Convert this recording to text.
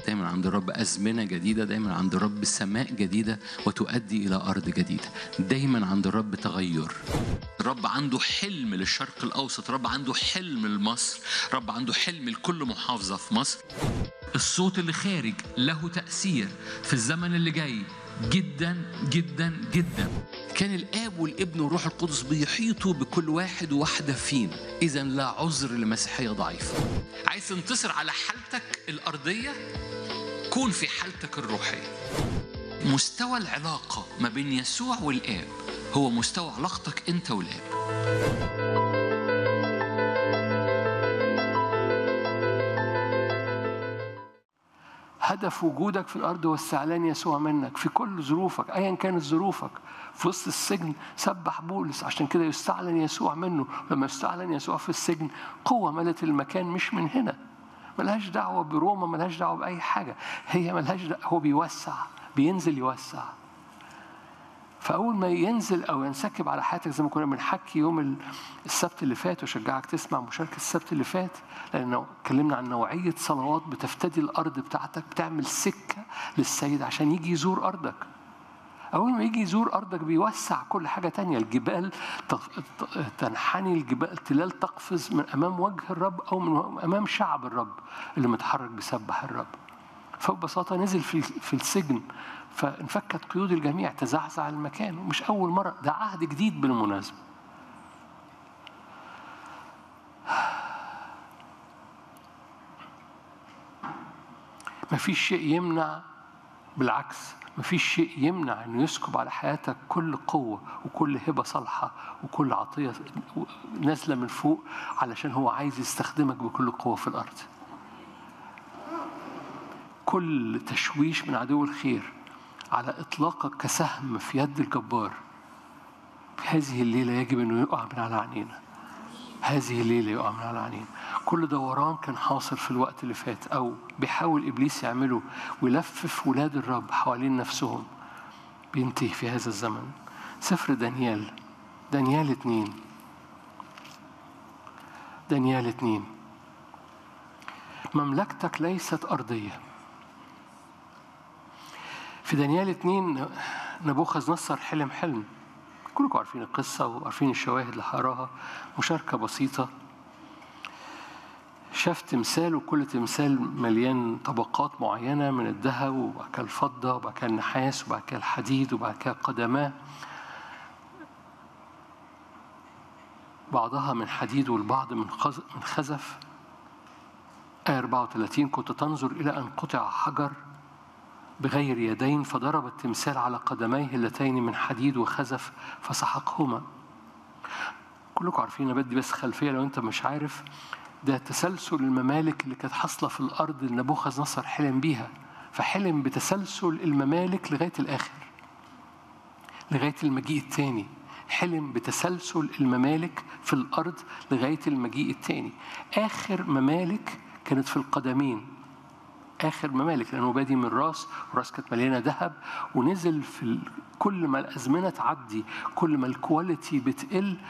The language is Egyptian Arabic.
دايما عند الرب أزمنة جديدة دايما عند الرب سماء جديدة وتؤدي إلى أرض جديدة دايما عند الرب تغير الرب عنده حلم للشرق الأوسط الرب عنده حلم لمصر الرب عنده حلم لكل محافظة في مصر الصوت اللي خارج له تأثير في الزمن اللي جاي جدا جدا جدا كان الاب والابن والروح القدس بيحيطوا بكل واحد وواحده فينا اذا لا عذر لمسيحيه ضعيفه عايز تنتصر على حالتك الارضيه كون في حالتك الروحيه مستوى العلاقه ما بين يسوع والاب هو مستوى علاقتك انت والاب هدف وجودك في الارض هو استعلان يسوع منك في كل ظروفك ايا كانت ظروفك في وسط السجن سبح بولس عشان كده يستعلن يسوع منه لما يستعلن يسوع في السجن قوه ملت المكان مش من هنا ملهاش دعوه بروما ملهاش دعوه باي حاجه هي ملهاش دعوة هو بيوسع بينزل يوسع فاول ما ينزل او ينسكب على حياتك زي ما كنا بنحكي يوم السبت اللي فات واشجعك تسمع مشاركه السبت اللي فات لانه اتكلمنا عن نوعيه صلوات بتفتدي الارض بتاعتك بتعمل سكه للسيد عشان يجي يزور ارضك أول ما يجي يزور أرضك بيوسع كل حاجة تانية الجبال تنحني الجبال تلال تقفز من أمام وجه الرب أو من أمام شعب الرب اللي متحرك بيسبح الرب فببساطة نزل في في السجن فانفكت قيود الجميع تزعزع المكان ومش أول مرة ده عهد جديد بالمناسبة مفيش شيء يمنع بالعكس مفيش شيء يمنع انه يسكب على حياتك كل قوه وكل هبه صالحه وكل عطيه نازله من فوق علشان هو عايز يستخدمك بكل قوه في الارض. كل تشويش من عدو الخير على اطلاقك كسهم في يد الجبار في هذه الليله يجب انه يقع من على عينينا. هذه الليله يقع من على عينينا. كل دوران كان حاصل في الوقت اللي فات او بيحاول ابليس يعمله ويلفف ولاد الرب حوالين نفسهم بينتهي في هذا الزمن سفر دانيال دانيال اتنين دانيال اتنين مملكتك ليست أرضية في دانيال اتنين نبوخذ نصر حلم حلم كلكم عارفين القصة وعارفين الشواهد اللي هقراها مشاركة بسيطة شاف تمثال وكل تمثال مليان طبقات معينة من الذهب وبعد كده الفضة وبعد كده النحاس وبعد كده الحديد وبعد كده قدماه بعضها من حديد والبعض من من خزف آية 34 كنت تنظر إلى أن قطع حجر بغير يدين فضرب التمثال على قدميه اللتين من حديد وخزف فسحقهما كلكم عارفين أنا بدي بس خلفية لو أنت مش عارف ده تسلسل الممالك اللي كانت حاصله في الارض اللي نبوخذ نصر حلم بيها فحلم بتسلسل الممالك لغايه الاخر لغايه المجيء الثاني حلم بتسلسل الممالك في الارض لغايه المجيء الثاني اخر ممالك كانت في القدمين اخر ممالك لانه بادي من راس وراس كانت مليانه ذهب ونزل في كل ما الازمنه تعدي كل ما الكواليتي بتقل